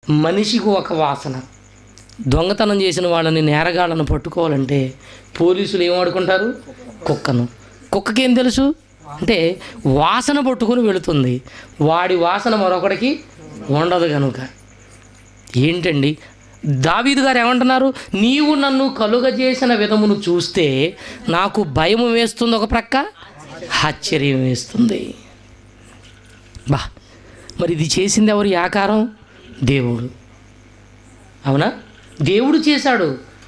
మనిషికి ఒక వాసన దొంగతనం చేసిన వాళ్ళని నేరగాళ్ళను పట్టుకోవాలంటే పోలీసులు ఏం వాడుకుంటారు కుక్కను కుక్కకేం తెలుసు అంటే వాసన పట్టుకుని వెళుతుంది వాడి వాసన మరొకడికి ఉండదు కనుక ఏంటండి దావీదు గారు ఏమంటున్నారు నీవు నన్ను కలుగజేసిన విధమును చూస్తే నాకు భయం వేస్తుంది ఒక ప్రక్క ఆశ్చర్యం వేస్తుంది బా మరి ఇది చేసింది ఎవరు ఈ ఆకారం దేవుడు అవునా దేవుడు చేశాడు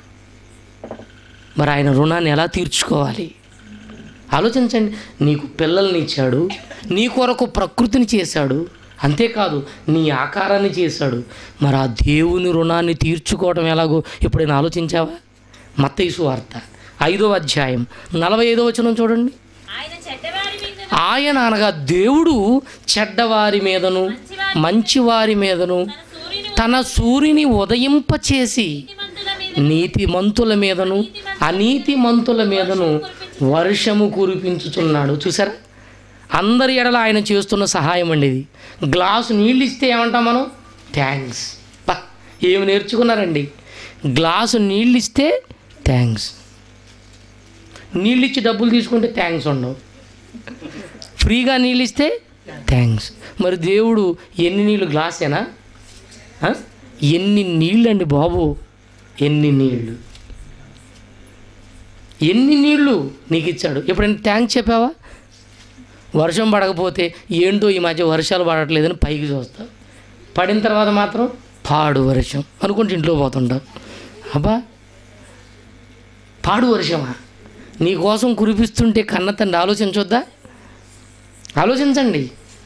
మరి ఆయన రుణాన్ని ఎలా తీర్చుకోవాలి ఆలోచించండి నీకు పిల్లల్ని ఇచ్చాడు నీ కొరకు ప్రకృతిని చేశాడు అంతేకాదు నీ ఆకారాన్ని చేశాడు మరి ఆ దేవుని రుణాన్ని తీర్చుకోవడం ఎలాగో ఎప్పుడైనా ఆలోచించావా మత్తైసు వార్త ఐదో అధ్యాయం నలభై ఐదో వచనం చూడండి ఆయన చెడ్డవారి మీద ఆయన అనగా దేవుడు చెడ్డవారి మీదను మంచివారి మీదను సూర్యుని తన సూర్యుని ఉదయింపచేసి నీతిమంతుల మీద నీతిమంతుల మీదను అనీతిమంతుల మీదను వర్షము కురిపించుచున్నాడు చూసారా అందరి ఎడల ఆయన చేస్తున్న సహాయం అండి ఇది గ్లాసు నీళ్ళు ఇస్తే ఏమంటాం మనం థ్యాంక్స్ బా ఏమి నేర్చుకున్నారండి గ్లాసు నీళ్ళు ఇస్తే థ్యాంక్స్ నీళ్ళు ఇచ్చి డబ్బులు తీసుకుంటే థ్యాంక్స్ ఉండవు ఫ్రీగా నీళ్ళు ఇస్తే థ్యాంక్స్ మరి దేవుడు ఎన్ని నీళ్ళు గ్లాసేనా ఆ? ఎన్ని నీళ్ళు అండి బాబు ఎన్ని నీళ్ళు ఎన్ని నీళ్ళు నీకు ఇచ్చాడు ఎప్పుడైనా ట్యాంక్ చెప్పావా వర్షం పడకపోతే ఏంటో ఈ మధ్య వర్షాలు పడట్లేదని పైకి చూస్తావు పడిన తర్వాత మాత్రం పాడు వర్షం అనుకుంటే ఇంట్లో పోతుంటావు అబ్బా పాడు వర్షమా నీ కోసం కురిపిస్తుంటే కన్న తండ్రి ఆలోచించొద్దా ఆలోచించండి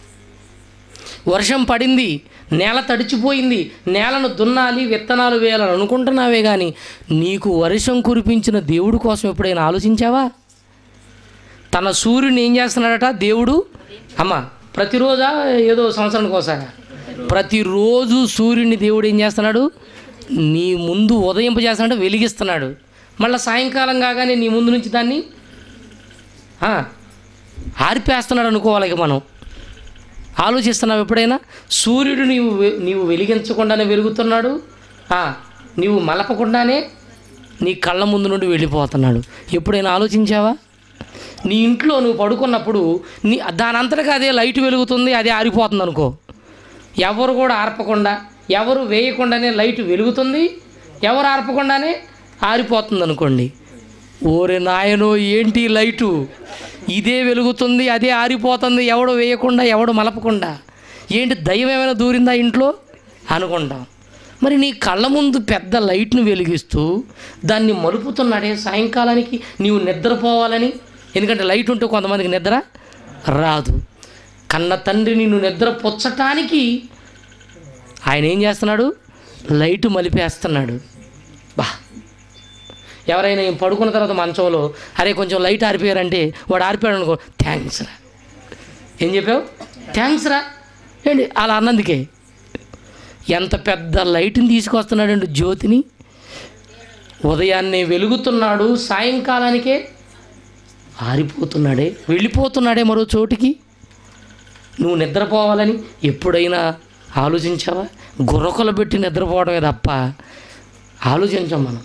వర్షం పడింది నేల తడిచిపోయింది నేలను దున్నాలి విత్తనాలు వేయాలని అనుకుంటున్నావే కానీ నీకు వర్షం కురిపించిన దేవుడు కోసం ఎప్పుడైనా ఆలోచించావా తన సూర్యుని ఏం చేస్తున్నాడట దేవుడు అమ్మ ప్రతిరోజా ఏదో సంవత్సరానికి ఒకసారి ప్రతిరోజు సూర్యుని దేవుడు ఏం చేస్తున్నాడు నీ ముందు ఉదయింపజేస్తున్నాడు వెలిగిస్తున్నాడు మళ్ళీ సాయంకాలం కాగానే నీ ముందు నుంచి దాన్ని ఆ, ఆరిపేస్తున్నాడు అనుకోవాలి ఇక మనం ఆలోచిస్తున్నావు ఎప్పుడైనా సూర్యుడు నీవు వె- నీవు వెలిగించకుండానే వెలుగుతున్నాడు ఆ, నీవు మలపకుండానే నీ కళ్ళ ముందు నుండి వెళ్ళిపోతున్నాడు ఎప్పుడైనా ఆలోచించావా నీ ఇంట్లో నువ్వు పడుకున్నప్పుడు నీ దాని అంతటా అదే లైట్ వెలుగుతుంది అదే ఆరిపోతుంది అనుకో ఎవరు కూడా ఆర్పకుండా ఎవరు వేయకుండానే లైట్ వెలుగుతుంది ఎవరు ఆర్పకుండానే ఆరిపోతుంది అనుకోండి ఓరే నాయనో ఏంటి ఈ లైటు ఇదే వెలుగుతుంది అదే ఆరిపోతుంది ఎవడు వేయకుండా ఎవడు మలపకుండా ఏంటి దయ్యం ఏమైనా దూరిందా ఇంట్లో అనుకుంటాం మరి నీ కళ్ళ ముందు పెద్ద లైట్ను వెలిగిస్తూ దాన్ని మలుపుతున్నాడే సాయంకాలానికి నీవు నిద్రపోవాలని ఎందుకంటే లైట్ ఉంటే కొంతమందికి నిద్ర రాదు కన్న తండ్రి నిన్ను నిద్ర పుచ్చటానికి ఆయన ఏం చేస్తున్నాడు లైట్ మలిపేస్తున్నాడు బా ఎవరైనా ఈయన పడుకున్న తర్వాత మంచంలో అరే కొంచెం లైట్ ఆరిపోయారంటే వాడు ఆరిపోయాడు అనుకో థ్యాంక్స్ రా ఏం చెప్పావు థ్యాంక్స్ రా ఏంటి అలా అన్నందుకే ఎంత పెద్ద లైట్ని తీసుకొస్తున్నాడండి జ్యోతిని ఉదయాన్నే వెలుగుతున్నాడు సాయంకాలానికే ఆరిపోతున్నాడే వెళ్ళిపోతున్నాడే మరో చోటికి నువ్వు నిద్రపోవాలని ఎప్పుడైనా ఆలోచించావా గుర్రకొల పెట్టి నిద్రపోవడమే తప్ప ఆలోచించాం మనం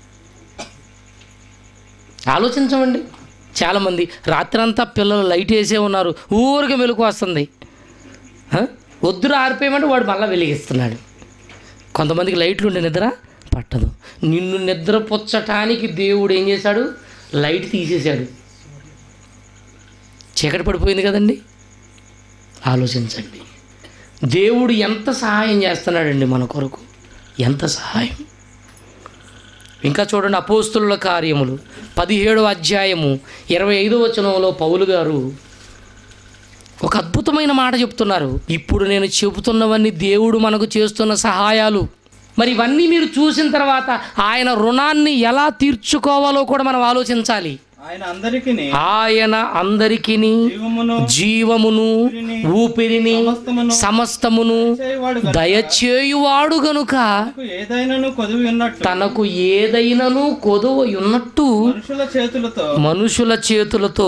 ఆలోచించమండి చాలామంది రాత్రంతా పిల్లలు లైట్ వేసే ఉన్నారు ఊరికి వెలుగు వస్తుంది ఆ? వద్దురా ఆరిపోయమంటే వాడు మళ్ళీ వెలిగిస్తున్నాడు కొంతమందికి లైట్లు ఉండే నిద్ర పట్టదు నిన్ను నిద్ర పుచ్చటానికి దేవుడు ఏం చేశాడు లైట్ తీసేశాడు చీకటి పడిపోయింది కదండి ఆలోచించండి దేవుడు ఎంత సహాయం చేస్తున్నాడండి మన కొరకు ఎంత సహాయం ఇంకా చూడండి అపోస్తుల కార్యములు పదిహేడవ అధ్యాయము ఇరవై ఐదో వచనంలో పౌలు గారు ఒక అద్భుతమైన మాట చెప్తున్నారు ఇప్పుడు నేను చెబుతున్నవన్నీ దేవుడు మనకు చేస్తున్న సహాయాలు మరి ఇవన్నీ మీరు చూసిన తర్వాత ఆయన రుణాన్ని ఎలా తీర్చుకోవాలో కూడా మనం ఆలోచించాలి ఆయన అందరికి ఆయన అందరికీ జీవమును జీవమును ఊపిరిని సమస్తమును సమస్తమును చేయవాడు గనుక దయచేయువాడు గనుక తనకు ఏదైనాను కొదువు ఉన్నట్టు తనకు ఏదైనను కొదువ ఉన్నట్టు మనుషుల చేతులతో మనుషుల చేతులతో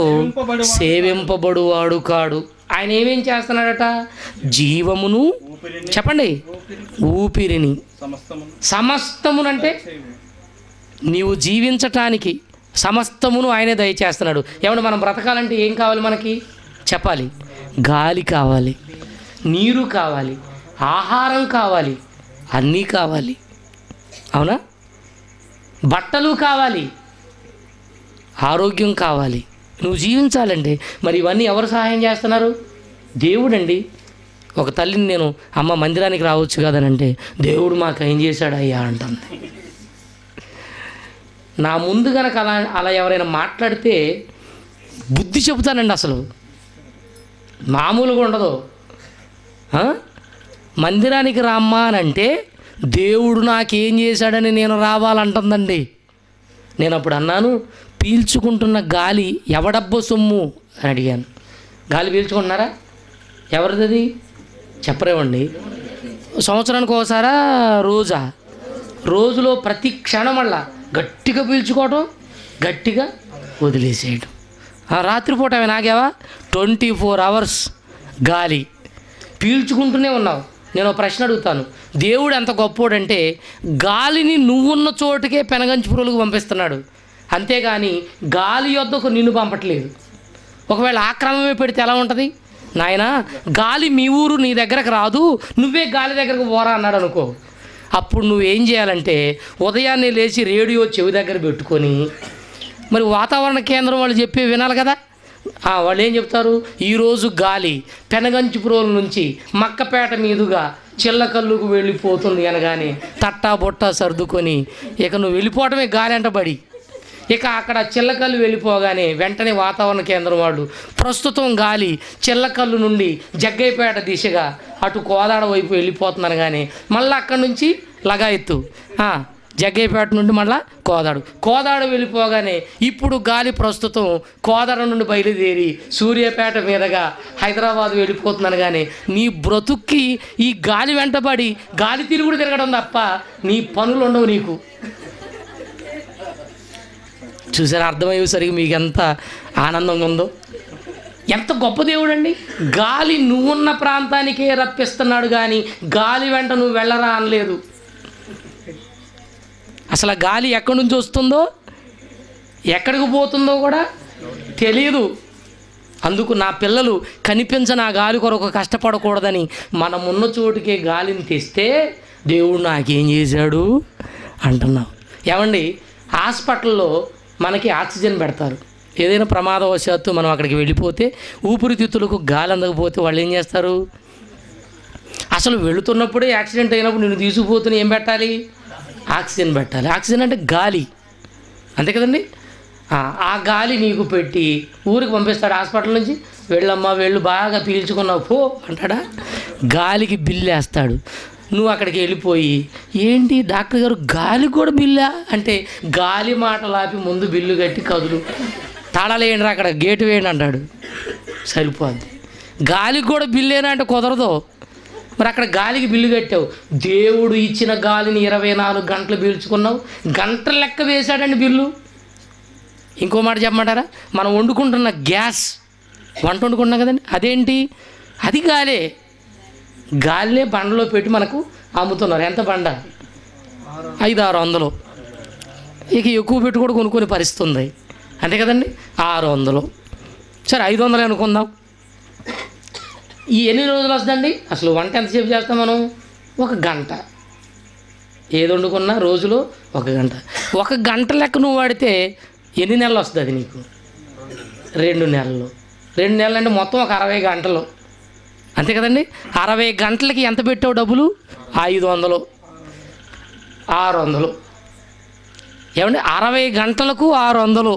సేవింపబడువాడు కాడు ఆయన ఏమేం చేస్తున్నాడట జీవమును ఊపిరిని చెప్పండి ఊపిరిని ఊపిరిని సమస్తమును సమస్తమునంటే చేయు. నీవు జీవించటానికి సమస్తమును ఆయనే దయచేస్తున్నాడు ఏమన్నా మనం బ్రతకాలంటే ఏం కావాలి మనకి చెప్పాలి గాలి కావాలి నీరు కావాలి ఆహారం కావాలి అన్నీ కావాలి అవునా బట్టలు కావాలి ఆరోగ్యం కావాలి నువ్వు జీవించాలండి మరి ఇవన్నీ ఎవరు సహాయం చేస్తున్నారు దేవుడండి ఒక తల్లిని నేను అమ్మ మందిరానికి రావచ్చు కదనంటే దేవుడు మాకు ఏం చేశాడు అయ్యా అంటుంది నా ముందు గనక అలా అలా ఎవరైనా మాట్లాడితే బుద్ధి చెబుతానండి అసలు మామూలుగా ఉండదు ఆ? మందిరానికి రామ్మా అని అంటే దేవుడు నాకేం చేశాడని నేను రావాలంటుందండి నేను అప్పుడు అన్నాను పీల్చుకుంటున్న గాలి ఎవడబ్బో సొమ్ము అని అడిగాను గాలి పీల్చుకుంటున్నారా ఎవరిది అది చెప్పరేమండి సంవత్సరానికి ఒకసారా రోజా రోజులో ప్రతి క్షణం వల్ల గట్టిగా పీల్చుకోవటం గట్టిగా వదిలేసేయడం ఆ రాత్రిపూట అవి నాగావా ట్వంటీ ఫోర్ అవర్స్ గాలి పీల్చుకుంటూనే ఉన్నావు నేను ఒక ప్రశ్న అడుగుతాను దేవుడు ఎంత గొప్పోడంటే గాలిని నువ్వున్న చోటుకే పెనగంచి పురుగులకు పంపిస్తున్నాడు అంతేగాని గాలి యొద్దకు నిన్ను పంపట్లేదు ఒకవేళ ఆక్రమమే పెడితే ఎలా ఉంటుంది నాయనా గాలి మీ ఊరు నీ దగ్గరకు రాదు నువ్వే గాలి దగ్గరకు పోరా అన్నాడు అనుకో అప్పుడు నువ్వేం చేయాలంటే ఉదయాన్నే లేచి రేడియో చెవి దగ్గర పెట్టుకొని మరి వాతావరణ కేంద్రం వాళ్ళు చెప్పి వినాలి కదా ఆ, వాళ్ళు ఏం చెప్తారు ఈరోజు గాలి పెనగంచిపురోల నుంచి మక్కపేట మీదుగా చిల్లకల్లుకు వెళ్ళిపోతుంది అనగానే తట్టా బొట్టా సర్దుకొని ఇక నువ్వు వెళ్ళిపోవటమే గాలి అంటబడి ఇక అక్కడ చిల్లకల్లు వెళ్ళిపోగానే వెంటనే వాతావరణ కేంద్రం వాళ్ళు ప్రస్తుతం గాలి చిల్లకల్లు నుండి జగ్గైపేట దిశగా అటు కోదాడ వైపు వెళ్ళిపోతున్నారు కానీ మళ్ళీ అక్కడి నుంచి లగాయత్తు ఆ, జగ్గైపేట నుండి మళ్ళా కోదాడు కోదాడ వెళ్ళిపోగానే ఇప్పుడు గాలి ప్రస్తుతం కోదాడ నుండి బయలుదేరి సూర్యాపేట మీదుగా హైదరాబాద్ వెళ్ళిపోతున్నాను కానీ నీ బ్రతుక్కి ఈ గాలి వెంటబడి గాలి తిరుగుడు తిరగడం తప్ప నీ పనులు ఉండవు నీకు చూసారా అర్థమయ్యేసరికి మీకు ఎంత ఆనందంగా ఉందో ఎంత గొప్ప దేవుడు అండి గాలి నువ్వున్న ప్రాంతానికే రప్పిస్తున్నాడు కానీ గాలి వెంట నువ్వు వెళ్ళరా అనలేదు అసలు ఆ గాలి ఎక్కడి నుంచి వస్తుందో ఎక్కడికి పోతుందో కూడా తెలియదు అందుకు నా పిల్లలు కనిపించని ఆ గాలి కొరకు కష్టపడకూడదని మనం ఉన్న చోటుకే గాలిని తెస్తే దేవుడు నాకేం చేశాడు అంటున్నాం ఏమండి హాస్పిటల్లో మనకి ఆక్సిజన్ పెడతారు ఏదైనా ప్రమాదవశాత్తు మనం అక్కడికి వెళ్ళిపోతే ఊపిరితిత్తులకు గాలి అందకపోతే వాళ్ళు ఏం చేస్తారు అసలు వెళుతున్నప్పుడే యాక్సిడెంట్ అయినప్పుడు నేను తీసుకుపోతున్న ఏం పెట్టాలి ఆక్సిజన్ పెట్టాలి ఆక్సిజన్ అంటే గాలి అంతే కదండి ఆ, ఆ గాలి నీకు పెట్టి ఊరికి పంపిస్తాడు హాస్పిటల్ నుంచి వెళ్ళమ్మా వెళ్ళు బాగా పీల్చుకున్నావు పో అంటాడా గాలికి బిల్లు వేస్తాడు నువ్వు అక్కడికి వెళ్ళిపోయి ఏంటి డాక్టర్ గారు గాలి కూడా బిల్లా అంటే గాలి మాటలు ఆపి ముందు బిల్లు కట్టి కదులు తాళాలు వేయండి అక్కడ గేటు వేయండి అంటాడు సరిపోద్ది గాలికి కూడా బిల్లేనా అంటే కుదరదు మరి అక్కడ గాలికి బిల్లు కట్టావు దేవుడు ఇచ్చిన గాలిని ఇరవై నాలుగు గంటలు పీల్చుకున్నావు గంటల లెక్క వేశాడండి బిల్లు ఇంకో మాట చెప్పమంటారా మనం వండుకుంటున్న గ్యాస్ వంట వండుకుంటున్నాం కదండి అదేంటి అది గాలే గాలినే బండలో పెట్టి మనకు అమ్ముతున్నారు ఎంత బండ ఐదు ఆరు వందలు ఇక ఎక్కువ పెట్టి కూడా కొనుక్కునే పరిస్థితి ఉంది అంతే కదండి ఆరు వందలు సరే ఐదు వందలు అనుకుందాం ఈ ఎన్ని రోజులు వస్తుందండి అసలు వంట ఎంతసేపు చేస్తాం మనం ఒక గంట ఏది వండుకున్నా రోజులో ఒక గంట ఒక గంట లెక్క నువ్వు వాడితే ఎన్ని నెలలు వస్తుంది అది నీకు రెండు నెలలు రెండు నెలలు అంటే మొత్తం ఒక అరవై గంటలు అంతే కదండి అరవై గంటలకి ఎంత పెట్టావు డబ్బులు ఐదు వందలు ఆరు వందలు ఏమండి అరవై గంటలకు ఆరు వందలు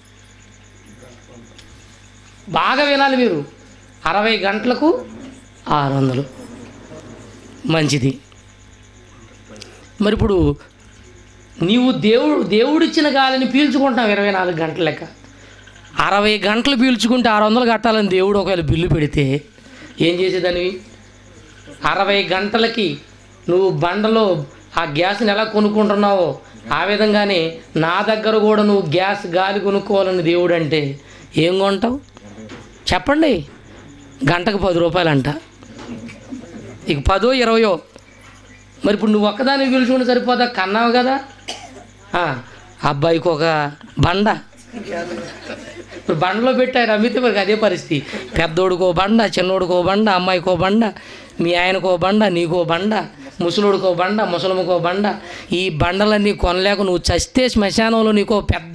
బాగా వినాలి మీరు అరవై గంటలకు ఆరు వందలు మంచిది మరి ఇప్పుడు నీవు దేవుడు దేవుడిచ్చిన గాలిని పీల్చుకుంటావు ఇరవై నాలుగు గంటల లెక్క అరవై గంటలు పీల్చుకుంటే ఆరు వందలు కట్టాలని దేవుడు ఒకవేళ బిల్లు పెడితే ఏం చేసేదానివి అరవై గంటలకి నువ్వు బండలో ఆ గ్యాస్ని ఎలా కొనుక్కుంటున్నావో ఆ విధంగానే నా దగ్గర కూడా నువ్వు గ్యాస్ గాలి కొనుక్కోవాలని దేవుడు అంటే ఏం కొంటావు చెప్పండి గంటకు పది రూపాయలు అంట ఇక పదో ఇరవయో మరి ఇప్పుడు నువ్వు ఒక్కదానికి పిలుచుకుంటే సరిపోదా కన్నావు కదా ఆ, అబ్బాయికి ఒక బండ ఇప్పుడు బండలో పెట్టారు అమ్మితే మరి అదే పరిస్థితి పెద్దోడికో బండ చిన్నోడికో బండ అమ్మాయికో బండ మీ ఆయనకో బండ నీకో బండ ముసలోడికో బండ ముసలమ్మకో బండ ఈ బండలన్నీ కొనలేక నువ్వు చస్తే శ్మశానంలో నీకో పెద్ద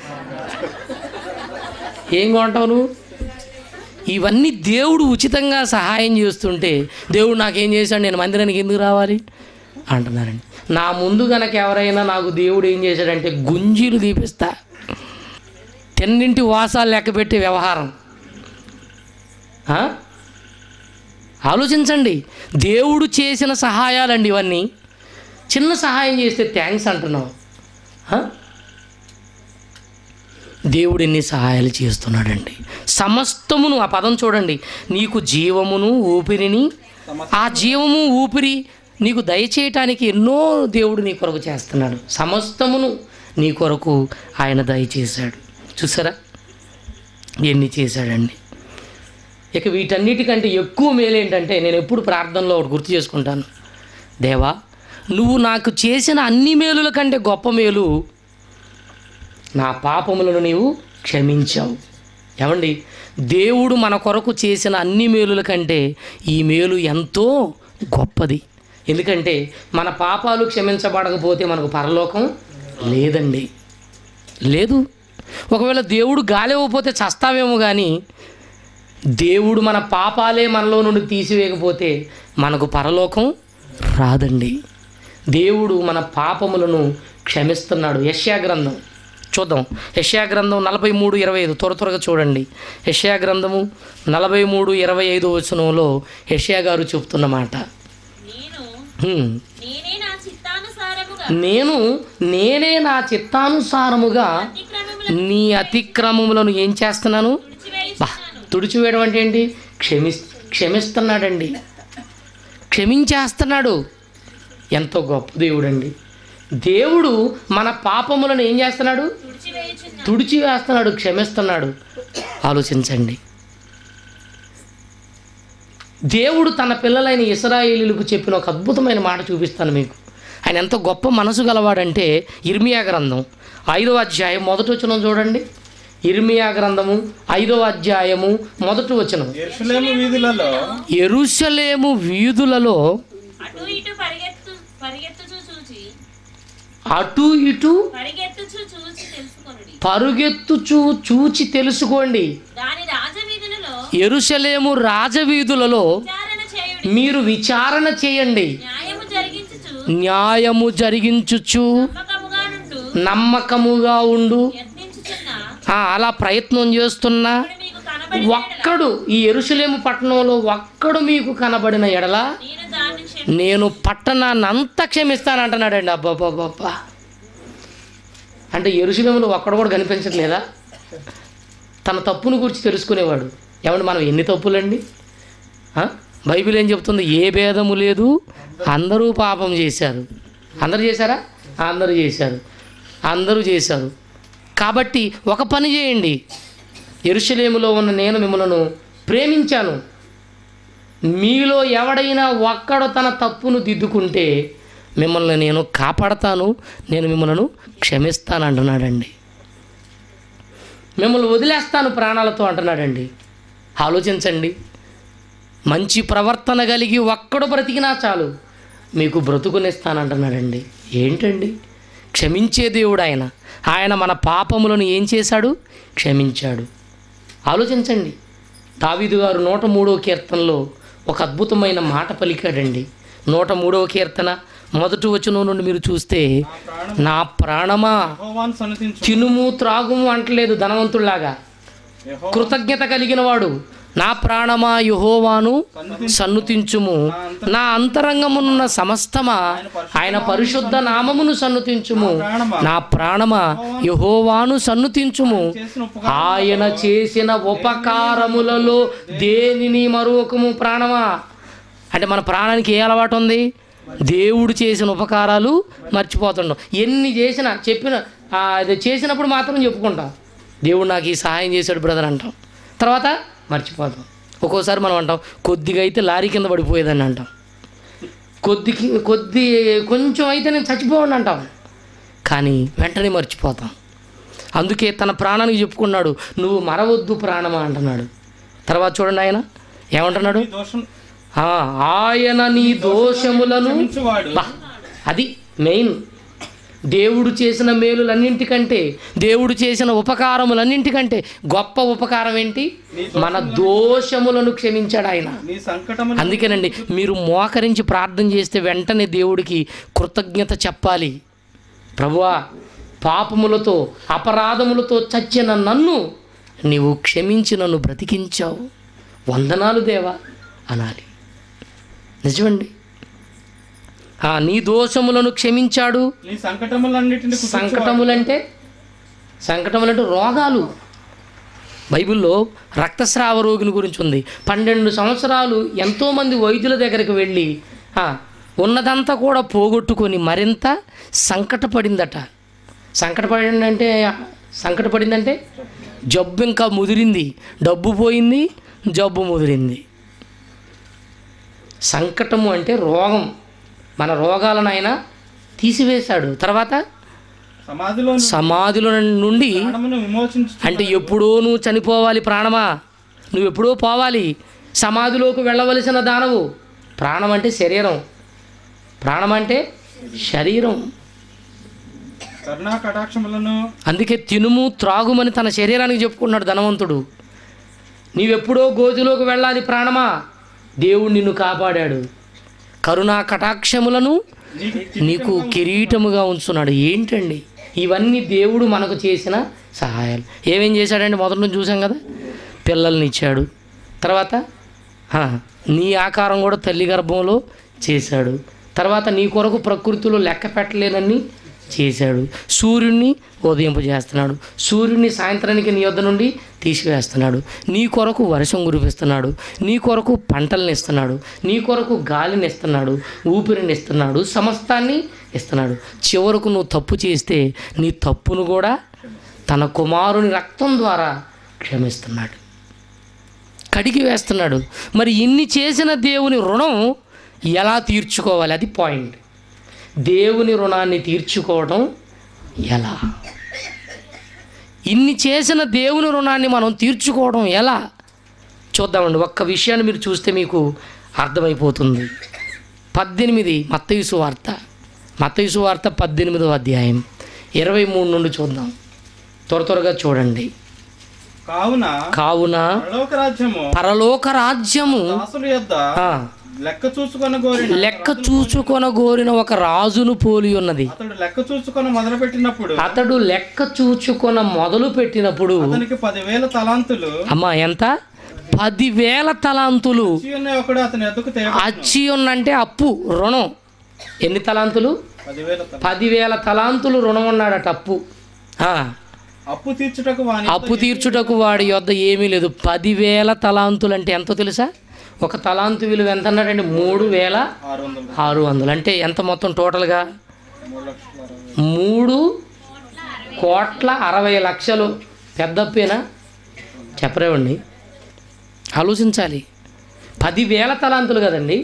ఏం కొంటావు నువ్వు ఇవన్నీ దేవుడు ఉచితంగా సహాయం చేస్తుంటే దేవుడు నాకేం చేశాడు నేను మందిరానికి ఎందుకు రావాలి అంటున్నారండి నా ముందు గనక ఎవరైనా నాకు దేవుడు ఏం చేశాడంటే గుంజీలు తీపిస్తా తెన్నింటి వాసాలు లెక్క పెట్టే వ్యవహారం ఆ? ఆలోచించండి దేవుడు చేసిన సహాయాలండి ఇవన్నీ చిన్న సహాయం చేస్తే థ్యాంక్స్ అంటున్నావు ఆ? దేవుడు ఎన్ని సహాయాలు చేస్తున్నాడండి సమస్తమును ఆ పదం చూడండి నీకు జీవమును ఊపిరిని ఆ జీవము ఊపిరి నీకు దయచేయటానికి ఎన్నో దేవుడు నీ కొరకు చేస్తున్నాడు సమస్తమును నీ కొరకు ఆయన దయచేశాడు చూసారా ఎన్ని చేశాడండి ఇక వీటన్నిటికంటే ఎక్కువ మేలు ఏంటంటే నేను ఎప్పుడు ప్రార్థనలో ఒకటి గుర్తు చేసుకుంటాను దేవా నువ్వు నాకు చేసిన అన్ని మేలుల కంటే గొప్ప మేలు నా పాపములను నీవు క్షమించావు ఏమండి దేవుడు మన కొరకు చేసిన అన్ని మేలుల కంటే ఈ మేలు ఎంతో గొప్పది ఎందుకంటే మన పాపాలు క్షమించబడకపోతే మనకు పరలోకం లేదండి లేదు ఒకవేళ దేవుడు గాలి ఇవ్వకపోతే చస్తావేమో కానీ దేవుడు మన పాపాలే మనలో నుండి తీసివేయకపోతే మనకు పరలోకం రాదండి దేవుడు మన పాపములను క్షమిస్తున్నాడు యష్యా గ్రంథం చూద్దాం యష్యా గ్రంథం నలభై మూడు ఇరవై ఐదు త్వర త్వరగా చూడండి యష్యా గ్రంథము నలభై మూడు ఇరవై ఐదు వచనంలో యష్యా గారు చెప్తున్న మాట నేను హ్మ్. నేనే నా చిత్తానుసారముగా నేను నేనే నా చిత్తానుసారముగా అతిక్రమములను నీ అతిక్రమములను ఏం చేస్తున్నాను బా తుడిచివేయుచున్నాను తుడిచివేయడం అంటే ఏంటి క్షమి క్షమిస్తున్నాడండి క్షమించేస్తున్నాడు ఎంతో గొప్ప దేవుడండి దేవుడు మన పాపములను ఏం చేస్తున్నాడు తుడిచివేయుచున్నాను తుడిచి వేస్తున్నాడు క్షమిస్తున్నాడు ఆలోచించండి దేవుడు తన పిల్లలైన ఇస్రాయేలీలకు చెప్పిన ఒక అద్భుతమైన మాట చూపిస్తాను మీకు ఆయన ఎంత గొప్ప మనసు గలవాడంటే ఇర్మియా గ్రంథం ఐదవ అధ్యాయం మొదటి వచనం చూడండి ఇర్మియా గ్రంథము ఐదవ అధ్యాయము మొదటి వచనం ఎరుసలేము వీధులలో ఎరుషలేము వీధులలో అటు ఇటు పరిగెత్తు పరిగెత్తుచూ చూచి అటు ఇటు పరిగెత్తుచూ చూచి తెలుసుకొనుడి పరుగెత్తుచూ చూచి తెలుసుకోండి దాని రాజవీధులలో ఎరుషలేము రాజవీధులలో విచారణ చేయుడి మీరు విచారణ చేయండి న్యాయము జరిగించుచు న్యాయము జరిగించుచు నమ్మకముగా నుండు నమ్మకముగా ఉండు యత్నించుచున్న ఆ, అలా ప్రయత్నం చేస్తున్నా ఇప్పుడు మీకు కనబడి ఒక్కడు ఈ ఎరుసలేము పట్టణంలో ఒక్కడు మీకు కనబడిన ఎడల నేను దాన్ని క్షమి నేను పట్టణాన్ని అంతా క్షమిస్తానంటున్నాడండి అబ్బాబ్బాబ్బా అంటే ఎరుసలేములో ఒక్కడు కూడా కనిపించట్లేదా తన తప్పును గురించి తెలుసుకునేవాడు ఏమంటే మనం ఎన్ని తప్పులండి ఆ? బైబిల్ ఏం చెప్తుంది ఏ భేదము లేదు అందరూ పాపం చేశారు అందరూ చేశారా అందరూ చేశారు అందరూ చేశారు కాబట్టి ఒక పని చేయండి ఎరుషలేములో ఉన్న నేను మిమ్మల్ని ప్రేమించాను మీలో ఎవడైనా ఒక్కడు తన తప్పును దిద్దుకుంటే మిమ్మల్ని నేను కాపాడతాను నేను మిమ్మల్ని క్షమిస్తాను అంటున్నాడండి మిమ్మల్ని వదిలేస్తాను ప్రాణాలతో అంటున్నాడండి ఆలోచించండి మంచి ప్రవర్తన కలిగి ఒక్కడు బ్రతికినా చాలు మీకు బ్రతుకునిస్తానంటున్నాడండి ఏంటండి క్షమించే దేవుడు ఆయన ఆయన మన పాపములను ఏం చేశాడు క్షమించాడు ఆలోచించండి దావీదు గారు నూట మూడవ కీర్తనలో ఒక అద్భుతమైన మాట పలికాడండి నూట మూడవ కీర్తన మొదటి వచనం నుండి మీరు చూస్తే నా ప్రాణమా యెహోవాను సన్నతించు తినుము త్రాగుము అంటలేదు ధనవంతుల్లాగా యెహోవా కృతజ్ఞత కలిగిన వాడు నా ప్రాణమా యహోవాను సన్నుతించుము నా అంతరంగమునున్న సమస్తమా ఆయన పరిశుద్ధ నామమును సన్నుతించుము నా ప్రాణమా యహోవాను సన్నుతించుము చేసిన ఉపకారం ఆయన చేసిన ఉపకారములలో దేనిని మరొకము ప్రాణమా అంటే మన ప్రాణానికి ఏ అలవాటు ఉంది దేవుడు చేసిన ఉపకారాలు మర్చిపోతుండం ఎన్ని చేసినా చెప్పిన ఆ, అది చేసినప్పుడు మాత్రం చెప్పుకుంటాం దేవుడు నాకు ఈ సహాయం చేశాడు బ్రదర్ అంటాం తర్వాత మర్చిపోతాం ఒక్కోసారి మనం అంటాం కొద్దిగా అయితే లారీ కింద పడిపోయేదని అంటాం కొద్దికి కొద్ది కొంచెం అయితే నేను చచ్చిపోండి అంటాం కానీ వెంటనే మర్చిపోతాం అందుకే తన ప్రాణానికి చెప్పుకున్నాడు నువ్వు మరవద్దు ప్రాణమా అంటున్నాడు తర్వాత చూడండి ఆయన ఏమంటున్నాడు నీ దోషం ఆ, ఆయన నీ దోషములను క్షమించువాడు బా అది మెయిన్ దేవుడు చేసిన మేలులన్నింటికంటే దేవుడు చేసిన ఉపకారములన్నింటికంటే గొప్ప ఉపకారం ఏంటి మన దోషములను క్షమించాడు ఆయన నీ సంకటములు అందుకేనండి మీరు మోకరించి ప్రార్థన చేస్తే వెంటనే దేవుడికి కృతజ్ఞత చెప్పాలి ప్రభువా పాపములతో అపరాధములతో చచ్చిన నన్ను నీవు క్షమించి నన్ను బ్రతికించావు వందనాలు దేవా అనాలి నిజమండి ఆ, నీ దోషములను క్షమించాడు నీ సంకటములన్నిటిని సంకటములంటే సంకటములంటే రోగాలు బైబిల్లో రక్తస్రావ రోగిని గురించి ఉంది పన్నెండు సంవత్సరాలు ఎంతోమంది వైద్యుల దగ్గరికి వెళ్ళి ఆ, ఉన్నదంతా కూడా పోగొట్టుకొని మరింత సంకటపడిందట సంకటపడిందంటే సంకటపడిందంటే జబ్బు ఇంకా ముదిరింది డబ్బు పోయింది జబ్బు ముదిరింది సంకటము అంటే రోగం మన రోగాలను ఆయన తీసివేశాడు తర్వాత సమాధిలో సమాధిలో నుండి ప్రాణమును విమోచించు అంటే ఎప్పుడో నువ్వు చనిపోవాలి ప్రాణమా నువ్వు ఎప్పుడో పోవాలి సమాధిలోకి వెళ్ళవలసిన దానవు ప్రాణం అంటే శరీరం ప్రాణం అంటే శరీరం కరుణా కటాక్షములను అందుకే తినుము త్రాగుమని తన శరీరానికి చెప్పుకున్నాడు ధనవంతుడు నీవెప్పుడో గోతిలోకి వెళ్ళాలి ప్రాణమా దేవుడు నిన్ను కాపాడాడు కరుణా కటాక్షములను నీకు నీకు కిరీటముగా ఉంచున్నాడు ఏంటండి ఇవన్నీ దేవుడు మనకు చేసిన సహాయాలు ఏమేం చేశాడండి మొదటి నుంచి చూసాం కదా పిల్లల్ని ఇచ్చాడు తర్వాత ఆ, నీ ఆకారం కూడా తల్లి గర్భంలో చేశాడు తర్వాత నీ కొరకు ప్రకృతిలో లెక్క పెట్టలేనన్ని చేశాడు సూర్యుడిని ఉదయింపజేస్తున్నాడు సూర్యుడిని సాయంత్రానికి నీ వద్ద నుండి తీసివేస్తున్నాడు నీ కొరకు వర్షం కురిపిస్తున్నాడు నీ కొరకు పంటలను ఇస్తున్నాడు నీ కొరకు గాలిని ఇస్తున్నాడు ఊపిరిని ఇస్తున్నాడు సమస్తాన్ని ఇస్తున్నాడు చివరకు నువ్వు తప్పు చేస్తే నీ తప్పును కూడా తన కుమారుని రక్తం ద్వారా క్షమిస్తున్నాడు కడిగి వేస్తున్నాడు మరి ఇన్ని చేసిన దేవుని రుణం ఎలా తీర్చుకోవాలి అది పాయింట్ దేవుని రుణాన్ని తీర్చుకోవడం ఎలా ఇన్ని చేసిన దేవుని రుణాన్ని మనం తీర్చుకోవడం ఎలా చూద్దామండి ఒక్క విషయాన్ని మీరు చూస్తే మీకు అర్థమైపోతుంది పద్దెనిమిది మత్తయుసు వార్త మత్తయుసు వార్త పద్దెనిమిదవ అధ్యాయం ఇరవై మూడు నుండి చూద్దాం త్వర త్వరగా చూడండి కావున కావున పరలోక రాజ్యము పరలోక రాజ్యము దాసుల యొద్ద ఆ, లెక్క చూసుకొని గోరిన లెక్క చూచుకొనగోరిన ఒక రాజును పోలి ఉన్నది అతడు లెక్క చూసుకొని మొదలు పెట్టినప్పుడు అతడు లెక్క చూచుకొన మొదలు పెట్టినప్పుడు అతనికి పదివేల తలాంతులు అమ్మా ఎంత పదివేల తలాంతులు ఇచ్చి ఉన్నాయి ఒకడు అతని ఎద్దుకు తేవ అచ్చి ఉన్నంటే అప్పు రుణం ఎన్ని తలాంతులు పదివేల తల పదివేల తలాంతులు రుణం ఉన్నాడట అప్పు ఆ, అప్పు తీర్చుటకు వాని అప్పు తీర్చుటకు వాడి యొద్ద ఏమీ లేదు పదివేల తలాంతులు అంటే ఎంతో తెలుసా ఒక తలాంతు విలువ ఎంత అన్నాడండి మూడు వేల ఆరు వందలు ఆరు వందలు అంటే ఎంత మొత్తం టోటల్గా మూడు లక్షల అరవై మూడు కోట్ల అరవై లక్షలు పెద్ద అప్పేనా చెప్పరేవండి ఆలోచించాలి పదివేల తలాంతులు కదండి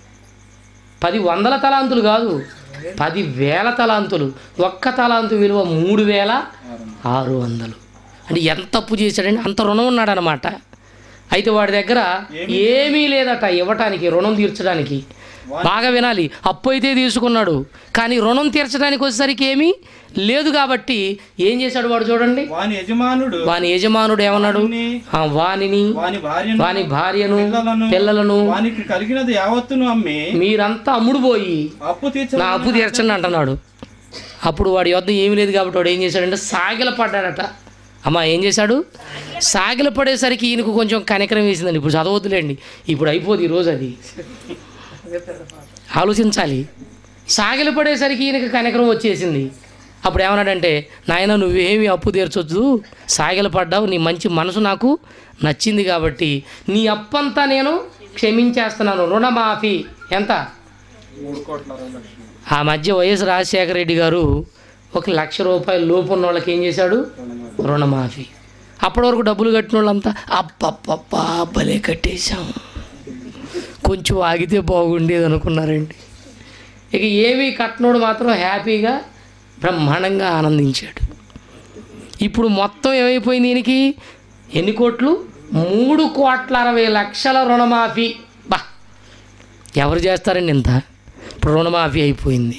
పది వందల తలాంతులు కాదు పది వేల తలాంతులు ఒక్క తలాంతు విలువ మూడు వేల ఆరు వందలు అంటే ఎంత అప్పు చేశాడండి అంత రుణం ఉన్నాడనమాట అయితే వాడి దగ్గర ఏమీ లేదట ఇవ్వటానికి రుణం తీర్చడానికి బాగా వినాలి అప్పు అయితే తీసుకున్నాడు కానీ రుణం తీర్చడానికి వచ్చేసరికి ఏమీ లేదు కాబట్టి ఏం చేశాడు వాడు చూడండి వాని యజమానుడు వాని యజమానుడు ఏమన్నాడు ఆ, వానిని వాని భార్యను వాని భార్యను పిల్లలను పిల్లలను వానికి కలిగినది యావత్తును అమ్మి మీరంతా అమ్ముడుపోయి అప్పు తీర్చ నా అప్పు తీర్చండి అంటున్నాడు అప్పుడు వాడి వద్ద ఏమీ లేదు కాబట్టి వాడు ఏం చేశాడంటే సాగిల పడ్డాడట అమ్మ ఏం చేశాడు సాగిల పడేసరికి ఈయనకు కొంచెం కనికరం వేసిందండి ఇప్పుడు చదవద్దులేండి ఇప్పుడు అయిపోదు ఈరోజు అది ఆలోచించాలి సాగిల పడేసరికి ఈయనకు కనికరం వచ్చేసింది అప్పుడు ఏమన్నాడంటే నాయన నువ్వేమి అప్పు తీర్చొద్దు సాగిల పడ్డావు నీ మంచి మనసు నాకు నచ్చింది కాబట్టి నీ అప్పంతా నేను క్షమించేస్తున్నాను రుణమాఫీ ఎంత మూడు కోట్ల అరవై లక్షలు ఆ మధ్య వైఎస్ రాజశేఖర రెడ్డి గారు ఒక లక్ష రూపాయలు లోపు ఉన్న వాళ్ళకి ఏం చేశాడు రుణమాఫీ అప్పటి వరకు డబ్బులు కట్టిన వాళ్ళంతా అప్పప్ప భలే కట్టేశాం కొంచెం ఆగితే బాగుండేది అనుకున్నారండి ఇక ఏమీ కట్నోడు మాత్రం హ్యాపీగా బ్రహ్మాండంగా ఆనందించాడు ఇప్పుడు మొత్తం ఏమైపోయింది దీనికి ఎన్ని కోట్లు మూడు కోట్ల అరవై లక్షల రుణమాఫీ బా ఎవరు చేస్తారండి ఇంత ఇప్పుడు రుణమాఫీ అయిపోయింది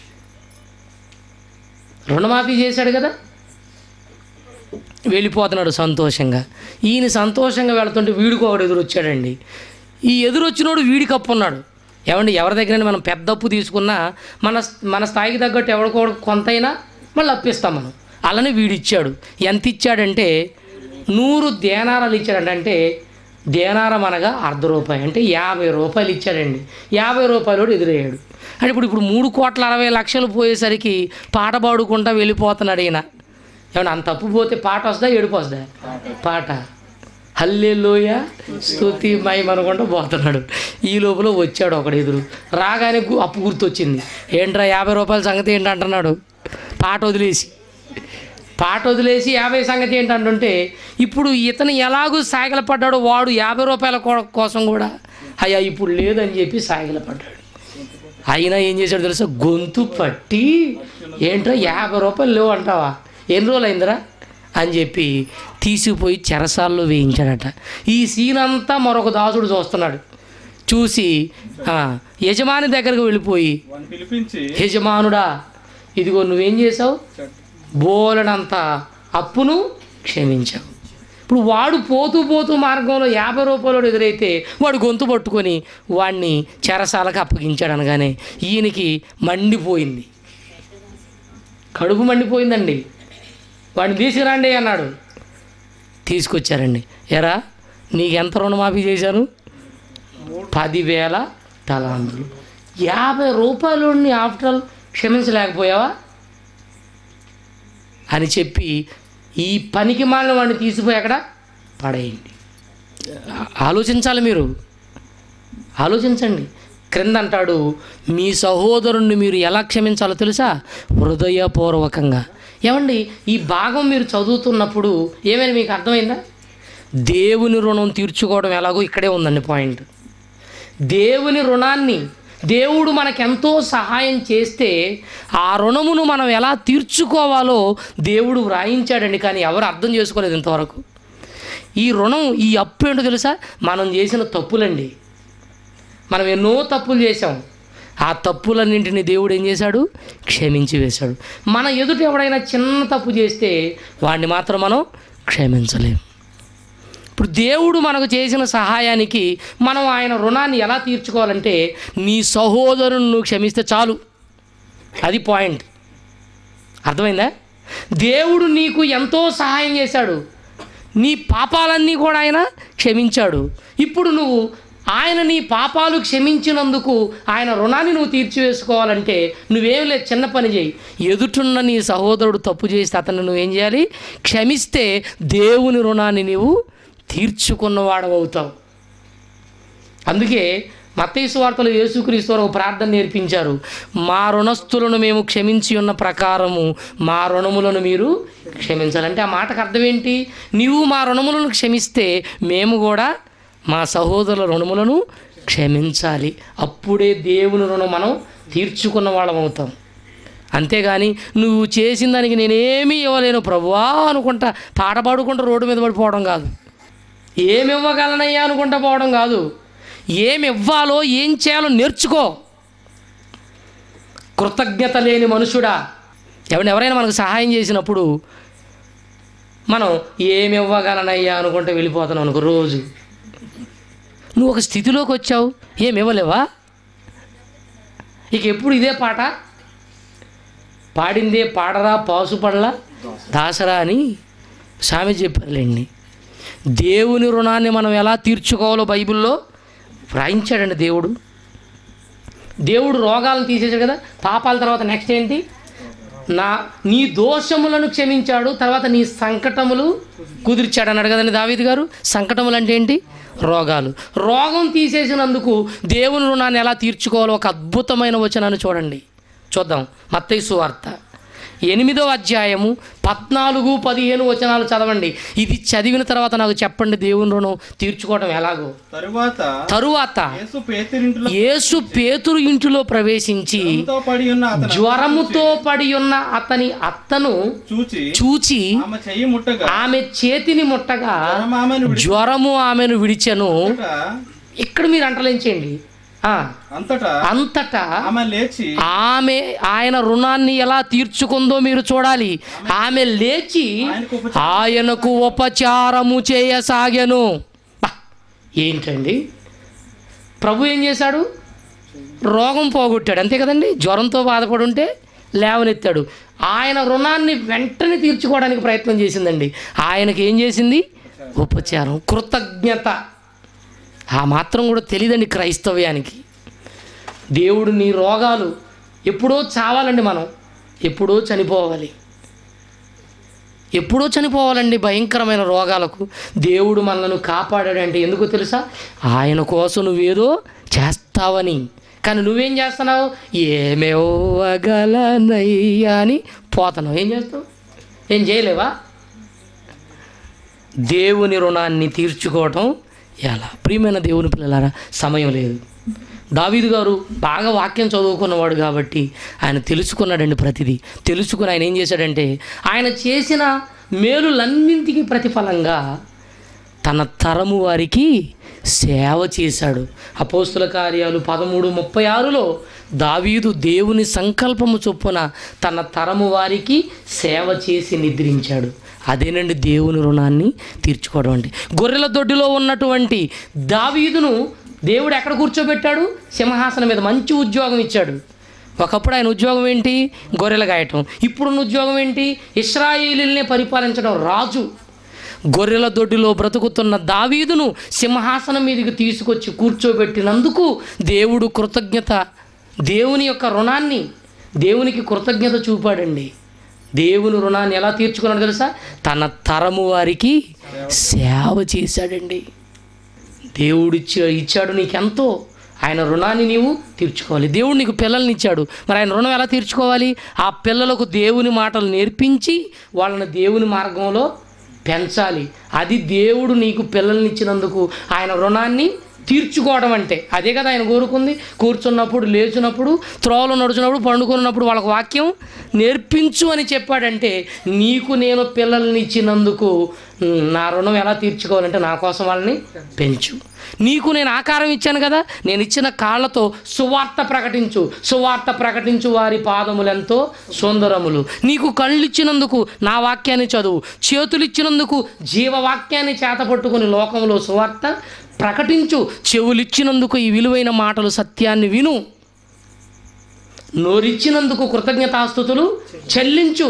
రుణమాఫీ చేశాడు కదా వెళ్ళిపోతున్నాడు సంతోషంగా ఈయన సంతోషంగా వెళ్తుంటే వీడికి ఒకడు ఎదురు వచ్చాడండి ఈ ఎదురొచ్చినోడు వీడికి అప్పు ఉన్నాడు ఏమండి ఎవరి దగ్గర మనం పెద్ద అప్పు తీసుకున్నా మన మన స్థాయికి తగ్గట్టు ఎవరికో కొంతైనా మళ్ళీ అప్పిస్తాం మనం అలానే వీడు ఇచ్చాడు ఎంత ఇచ్చాడంటే నూరు దేనారాలు ఇచ్చాడంట అంటే దేనారం అనగా అర్ధ రూపాయి అంటే యాభై రూపాయలు ఇచ్చాడండి యాభై రూపాయలు ఎదురయ్యాడు అంటే ఇప్పుడు ఇప్పుడు మూడు కోట్ల అరవై లక్షలు పోయేసరికి పాట పాడుకుంటా వెళ్ళిపోతున్నాడు ఈయన ఏమన్నా అంత తప్పు పోతే పాట వస్తుందా ఏడుపు వస్తుందా పాట హల్లెలూయ స్తుతి మహిమ అనుకుంటూ పోతున్నాడు ఈ లోపల వచ్చాడు ఒకడు ఎదురు రాగానే గు- అప్పు గుర్తొచ్చింది ఏంట్రా యాభై రూపాయల సంగతి ఏంటి అంటున్నాడు పాట వదిలేసి పాట వదిలేసి యాభై సంగతి ఏంటంటుంటే ఇప్పుడు ఇతను ఎలాగూ సాగిల పడ్డాడో వాడు యాభై రూపాయల కో- కోసం కూడా అయ్యా ఇప్పుడు లేదని చెప్పి సాగిల పడ్డాడు అయినా ఏం చేశాడు తెలుసా గొంతు పట్టి ఏంట్రా యాభై రూపాయలు లేవు అంటావా ఎన్ని రోజులు అయిందిరా అని చెప్పి తీసుకుపోయి చెరసాల్లో వేయించాడట ఈ సీన్ అంతా మరొక దాసుడు చూస్తున్నాడు చూసి ఆ, యజమాని దగ్గరకు వెళ్ళిపోయి వాడిని పిలిపించి యజమానుడా ఇదిగో నువ్వేం చేసావు బోలెడంత అప్పును క్షమించావు ఇప్పుడు వాడు పోతూ పోతూ మార్గంలో యాభై రూపాయలు ఎదురైతే వాడు గొంతు పట్టుకొని వాడిని చెరసాలకు అప్పగించాడు అనగానే ఈయనకి మండిపోయింది కడుపు మండిపోయిందండి వాడిని తీసుకురండి అన్నాడు తీసుకొచ్చారండి ఎరా నీకు ఎంత రుణమాఫీ చేశాను పదివేల తలాంతులు యాభై రూపాయలు ఆఫ్టర్ ఆల్ క్షమించలేకపోయావా అని చెప్పి ఈ పనికి మాలిన వాడిని తీసిపోయి అక్కడ పడేయండి ఆ- ఆలోచించాలి మీరు ఆలోచించండి క్రింద అంటాడు మీ సహోదరుణ్ణి మీరు ఎలా క్షమించాలో తెలుసా హృదయపూర్వకంగా ఏమండి ఈ భాగం మీరు చదువుతున్నప్పుడు ఏమైనా మీకు అర్థమైందా దేవుని రుణం తీర్చుకోవడం ఎలాగో ఇక్కడే ఉందండి పాయింట్ దేవుని రుణాన్ని దేవుడు మనకెంతో సహాయం చేస్తే ఆ రుణమును మనం ఎలా తీర్చుకోవాలో దేవుడు వ్రాయించాడండి కానీ ఎవరు అర్థం చేసుకోలేదు ఇంతవరకు ఈ రుణం ఈ అప్పు ఏంటో తెలుసా మనం చేసిన తప్పులండి మనం ఎన్నో తప్పులు చేసాం ఆ తప్పులన్నింటినీ దేవుడు ఏం చేశాడు క్షమించి వేశాడు మన ఎదుట ఎవడైనా చిన్న తప్పు చేస్తే వాడిని మాత్రం మనం క్షమించలేం ఇప్పుడు దేవుడు మనకు చేసిన సహాయానికి మనం ఆయన రుణాన్ని ఎలా తీర్చుకోవాలంటే నీ సహోదరుని నువ్వు క్షమిస్తే చాలు అది పాయింట్ అర్థమైందా దేవుడు నీకు ఎంతో సహాయం చేశాడు నీ పాపాలన్నీ కూడా ఆయన క్షమించాడు ఇప్పుడు నువ్వు ఆయన నీ పాపాలు క్షమించినందుకు ఆయన రుణాన్ని నువ్వు తీర్చివేసుకోవాలంటే నువ్వేం లేదు చిన్న పని చేయి ఎదుటున్న నీ సహోదరుడు తప్పు చేస్తే అతన్ని నువ్వేం చేయాలి క్షమిస్తే దేవుని రుణాన్ని నీవు తీర్చుకున్నవాడు అవుతావు అందుకే మత్తయి వార్తలు యేసుక్రీస్తు వారు ఒక ప్రార్థన నేర్పించారు మా రుణస్థులను మేము క్షమించి ఉన్న ప్రకారము మా రుణములను మీరు క్షమించాలంటే ఆ మాటకు అర్థం ఏంటి నీవు మా రుణములను క్షమిస్తే మేము కూడా మా సహోదరుల రుణములను క్షమించాలి అప్పుడే దేవుని రుణం మనం తీర్చుకున్న వాళ్ళం అవుతాం అంతేగాని నువ్వు చేసిన దానికి నేనేమీ ఇవ్వలేను ప్రభువా అనుకుంటా పాట పాడుకుంటూ రోడ్డు మీద పడిపోవడం కాదు ఏమి ఇవ్వగలనయ్యా అనుకుంటా పోవడం కాదు ఏమి ఇవ్వాలో ఏం చేయాలో నేర్చుకో కృతజ్ఞత లేని మనుషుడా ఎవరిని ఎవరైనా మనకు సహాయం చేసినప్పుడు మనం ఏమి ఇవ్వగలనయ్యా అనుకుంటే వెళ్ళిపోతున్నాం అనుకో రోజు నువ్వు ఒక స్థితిలోకి వచ్చావు ఏమి ఇవ్వలేవా ఇక ఎప్పుడు ఇదే పాట పాడిందే పాడరా పాసుపడలా దాసరా అని సామె చెప్పారులేండి దేవుని రుణాన్ని మనం ఎలా తీర్చుకోవాలో బైబిల్లో వ్రాయించాడండి దేవుడు దేవుడు రోగాలను తీసేశాడు కదా పాపాల తర్వాత నెక్స్ట్ ఏంటి నా నీ దోషములను క్షమించాడు తర్వాత నీ సంకటములు కుదిర్చాడు అన్నాడు కదండి దావీద్ గారు సంకటములు అంటే ఏంటి రోగాలు రోగం తీసేసినందుకు దేవుని రుణాన్ని ఎలా తీర్చుకోవాలో ఒక అద్భుతమైన వచనాన్ని చూడండి చూద్దాం మత్తయి సువార్త ఎనిమిదో అధ్యాయము పద్నాలుగు పదిహేను వచనాలు చదవండి ఇది చదివిన తర్వాత నాకు చెప్పండి దేవుని రుణం తీర్చుకోవడం ఎలాగో తరువాత తరువాత యేసు పేతురింటిలో యేసు పేతురు ఇంటిలో ప్రవేశించి తో పడి ఉన్న అతను జ్వరముతో పడి ఉన్న అతని అత్తను చూచి చూచి ఆమె చెయ్యి ముట్టగా ఆమె చేతిని ముట్టగా ఆమెను జ్వరము ఆమెను విడిచెను విడిచిట ఇక్కడ మీరు అంటలేంచేయండి ఆ, అంతటా అంతటా ఆమె లేచి ఆమె ఆయన రుణాన్ని ఎలా తీర్చుకుందో మీరు చూడాలి ఆమె లేచి ఆయనకు ఉప- ఆయనకు ఉపచారము చేయసాగాను బా, ఏంటండి ప్రభు ఏం చేశాడు రోగం పోగొట్టాడు అంతే కదండి జ్వరంతో బాధపడి ఉంటే లేవనెత్తాడు ఆయన రుణాన్ని వెంటనే తీర్చుకోవడానికి ప్రయత్నం చేసిందండి ఆయనకి ఏం చేసింది ఉపచారం కృతజ్ఞత ఆ మాత్రం కూడా తెలియదండి క్రైస్తవ్యానికి దేవుడు నీ రోగాలు ఎప్పుడో చావాలండి మనం ఎప్పుడో చనిపోవాలి ఎప్పుడో చనిపోవాలండి భయంకరమైన రోగాలకు దేవుడు మనల్ని కాపాడాడంటే ఎందుకో తెలుసా ఆయన కోసం నువ్వేదో చేస్తావని కానీ నువ్వేం చేస్తున్నావు ఏమేవగలనయ్యా అని పోతున్నావు ఏం చేస్తావు ఏం చేయలేవా దేవుని రుణాన్ని తీర్చుకోవటం ఎలా ప్రియమైన దేవుని పిల్లలారా సమయం లేదు దావీదు గారు బాగా వాక్యం చదువుకున్నవాడు కాబట్టి ఆయన తెలుసుకున్నాడండి ప్రతిదీ తెలుసుకుని ఆయన ఏం చేశాడంటే ఆయన చేసిన మేలులన్నింటికి ప్రతిఫలంగా తన తరము వారికి సేవ చేశాడు అపోస్తుల కార్యాలు పదమూడు ముప్పై ఆరులో దావీదు దేవుని సంకల్పము చొప్పున తన తరము వారికి సేవ చేసి నిద్రించాడు అదేనండి దేవుని రుణాన్ని తీర్చుకోవడం అంటే గొర్రెల దొడ్డిలో ఉన్నటువంటి దావీదును దేవుడు ఎక్కడ కూర్చోబెట్టాడు సింహాసనం మీద మంచి ఉద్యోగం ఇచ్చాడు ఒకప్పుడు ఆయన ఉద్యోగం ఏంటి గొర్రెలు గాయటం ఇప్పుడున్న ఉద్యోగం ఏంటి ఇస్రాయేలీల్ని పరిపాలించడం రాజు గొర్రెల దొడ్డిలో బ్రతుకుతున్న దావీదును సింహాసనం మీదకి తీసుకొచ్చి కూర్చోబెట్టినందుకు దేవుడు కృతజ్ఞత దేవుని యొక్క రుణాన్ని దేవునికి కృతజ్ఞత చూపాడండి దేవుని రుణాన్ని ఎలా తీర్చుకున్నాడు తెలుసా తన తరము వారికి సేవ చేశాడండి దేవుడు ఇచ్చా ఇచ్చాడు నీకెంతో ఆయన రుణాన్ని నీవు తీర్చుకోవాలి దేవుడు నీకు పిల్లల్ని ఇచ్చాడు మరి ఆయన రుణం ఎలా తీర్చుకోవాలి ఆ పిల్లలకు దేవుని మాటలు నేర్పించి వాళ్ళని దేవుని మార్గంలో పెంచాలి అది దేవుడు నీకు పిల్లల్ని ఇచ్చినందుకు ఆయన రుణాన్ని తీర్చుకోవడం అంటే అదే కదా ఆయన కోరుకుంది కూర్చున్నప్పుడు లేచినప్పుడు త్రోవలో నడుచున్నప్పుడు పండుకున్నప్పుడు వాళ్ళకు వాక్యం నేర్పించు అని చెప్పాడంటే నీకు నేను పిల్లల్ని ఇచ్చినందుకు ఉమ్, నా రుణం ఎలా తీర్చుకోవాలంటే నా కోసం వాళ్ళని పెంచు నీకు నేను ఆకారం ఇచ్చాను కదా నేను ఇచ్చిన కాళ్ళతో సువార్త ప్రకటించు సువార్త ప్రకటించు వారి పాదములెంతో సుందరములు నీకు కళ్ళు ఇచ్చినందుకు నా వాక్యాన్ని చదువు చేతులు ఇచ్చినందుకు జీవవాక్యాన్ని చేతపట్టుకుని లోకంలో సువార్త ప్రకటించు చెవులిచ్చినందుకు ఈ విలువైన మాటలు సత్యాన్ని విను నోరిచ్చినందుకు కృతజ్ఞతాస్థుతులు చెల్లించు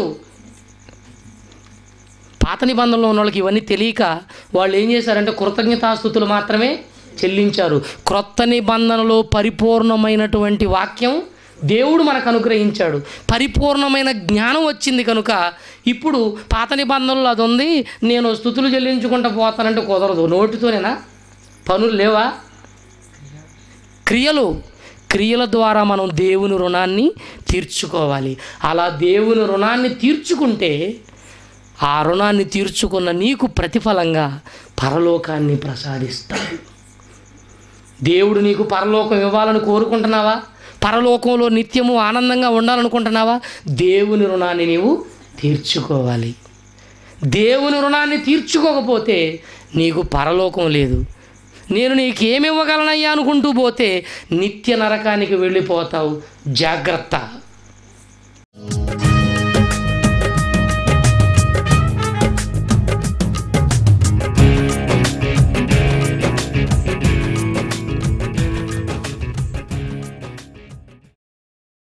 పాత నిబంధనలో ఉన్న వాళ్ళకి ఇవన్నీ తెలియక వాళ్ళు ఏం చేశారంటే కృతజ్ఞతాస్థుతులు మాత్రమే చెల్లించారు క్రొత్త నిబంధనలో పరిపూర్ణమైనటువంటి వాక్యం దేవుడు మనకు అనుగ్రహించాడు పరిపూర్ణమైన జ్ఞానం వచ్చింది కనుక ఇప్పుడు పాత నిబంధనలో అది ఉంది నేను స్థుతులు చెల్లించుకుంటూ పోతానంటే కుదరదు నోటితోనేనా పనులు లేవా క్రియలు క్రియల ద్వారా మనం దేవుని రుణాన్ని తీర్చుకోవాలి అలా దేవుని రుణాన్ని తీర్చుకుంటే ఆ రుణాన్ని తీర్చుకున్న నీకు ప్రతిఫలంగా పరలోకాన్ని ప్రసాదిస్తాడు దేవుడు నీకు పరలోకం ఇవ్వాలని కోరుకుంటున్నావా పరలోకంలో నిత్యము ఆనందంగా ఉండాలనుకుంటున్నావా దేవుని రుణాన్ని నీవు తీర్చుకోవాలి దేవుని రుణాన్ని తీర్చుకోకపోతే నీకు పరలోకం లేదు నేను నీకేమి ఇవ్వగలనయ్యా అనుకుంటూ పోతే నిత్య నరకానికి వెళ్ళిపోతావు జాగ్రత్త